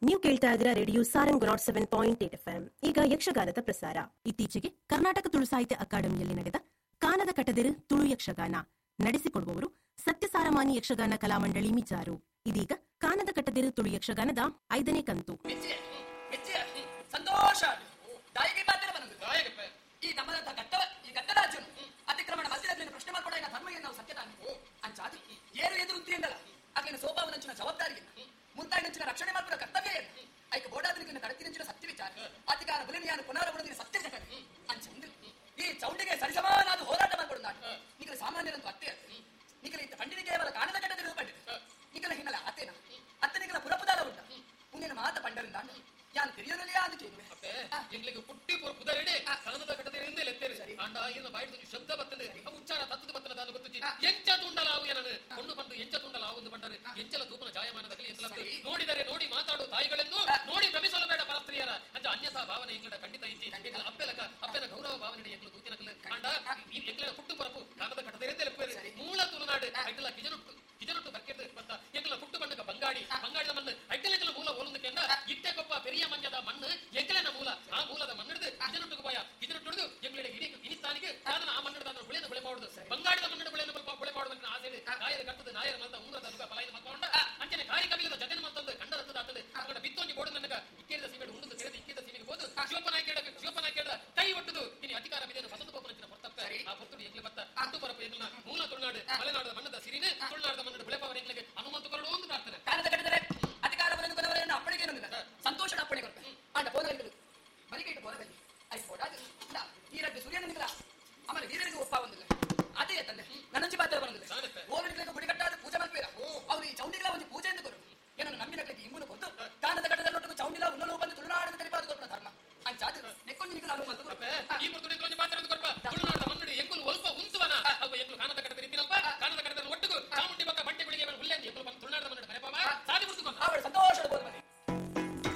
ನೀವು ಕೇಳ್ತಾ ಇದ್ದೀರಾ radio Sarang nought seven point eight F ಈಗ ಯಕ್ಷಗಾನದ ಪ್ರಸಾರ ಇತ್ತೀಚೆಗೆ ಕರ್ನಾಟಕ ತುಳು ಸಾಹಿತ್ಯ ಅಕಾಡೆಮಿಯಲ್ಲಿ ನಡೆದ ಕಾನದ ಕಟದಿರು ತುಳು ಯಕ್ಷಗಾನ ನಡೆಸಿಕೊಡುವವರು ಸತ್ಯಸಾರಮಾನಿ ಯಕ್ಷಗಾನ ಕಲಾಮಂಡಳಿ ಮಿಜಾರು ಇದೀಗ ಕಾನದ ಕಟದಿರು ತುಳು ಯಕ್ಷಗಾನದ ಐದನೇ ಕಂತು ಮೆಚ್ಚೆ ಮೆಚ್ಚೆ ಸಂತೋಷ ದಾಯಿಗೆ ಮಾತ್ರ ಬಂದು ಈ ನಮ್ಮದಂತ ಗಟ್ಟವ ಈ ಗಟ್ಟರಾಜ್ಯನು ಅತಿಕ್ರಮಣ ಮಧ್ಯದಲ್ಲಿ ಪ್ರಶ್ನೆ ಮಾಡ್ಕೊಡ ಈಗ ಧರ್ಮಗೆ ನಾವು ಸತ್ಯದ ಅಂಚಾದ ಏನು ಎದುರು ಉಂತಿಂದಲ್ಲ ಆಕೆನ ಸೋಪಾವನಂಚಿನ ಜವಾಬ್ದಾರಿ ಮುಂತಾಯಿನಂಚಿನ ರಕ್ಷಣೆ ಮಾಡ್ಕೊಡ ಕರ್ತವ್ಯ ಏನು ಐಕ ಬೋಡಾದನಿಗಿನ ಕಡತಿನಂಚಿನ ಸತ್ಯ ವಿಚಾರ ಅಧಿಕಾರ ಬಲಿನಿಯಾನು ಪುನರಾವರ್ತಿನ ಸತ್ಯ ಜಗನ್ ಅಂಚ ಒಂದು ಈ ಚೌಂಡಿಗೆ ಸರಿಸಮಾನಾದ ಹೋರಾಟ ಮಾಡ್ಕೊಡು ನಾಟು ನಿಗಲ ಸಾಮಾನ್ಯರಂತೂ ಅತ್ತೆ ನಿಗಲ ಇತ್ತ ಪಂಡಿನಿಗೆ ಕೇವಲ ಕಾಣದ ಕಟ್ಟದ ಪಂಡಿತ ನಿಗಲ ಹಿನ್ನಲ ಅತ್ತೇನ ಅತ್ತನಿಗಲ ಪುರಪುದಾರ ಉಂಟ ಮುಂದಿನ ಮಾತ ಪಂಡರಿಂದ ಯಾನ್ ತಿರಿಯಲಿಯಾ ಅಂತ ಕೇಳುವೆ ಎಂಗ್ಲಿಗೆ ಪುಟ್ಟಿ ಪುದರಡೆ ಕನ್ನಡ ಕಟ್ಟದಿಂದ ಲೆತ್ತೇರಿ ಅಂಡ ಏನು ಬಾಯಿದ ಶಬ್ದ ಬರ್ತದೆ ಉಚ್ಚಾರ ತತ್ವದ ಬರ್ತದೆ ನಾನು ಗೊತ್ತಿಜ್ಜಿ ಎಂಚ ತುಂಡಲಾವು ಏನದು ಕೊಂಡು ಬಂದು ಎಂಚ ತುಂಡಲಾವು ಎಂದು ಬಂಡರೆ ಎಂಚಲ ತೂಪನ ಜಾಯಮಾನದಲ್ಲಿ ಎಂಚಲ ನೋಡಿದ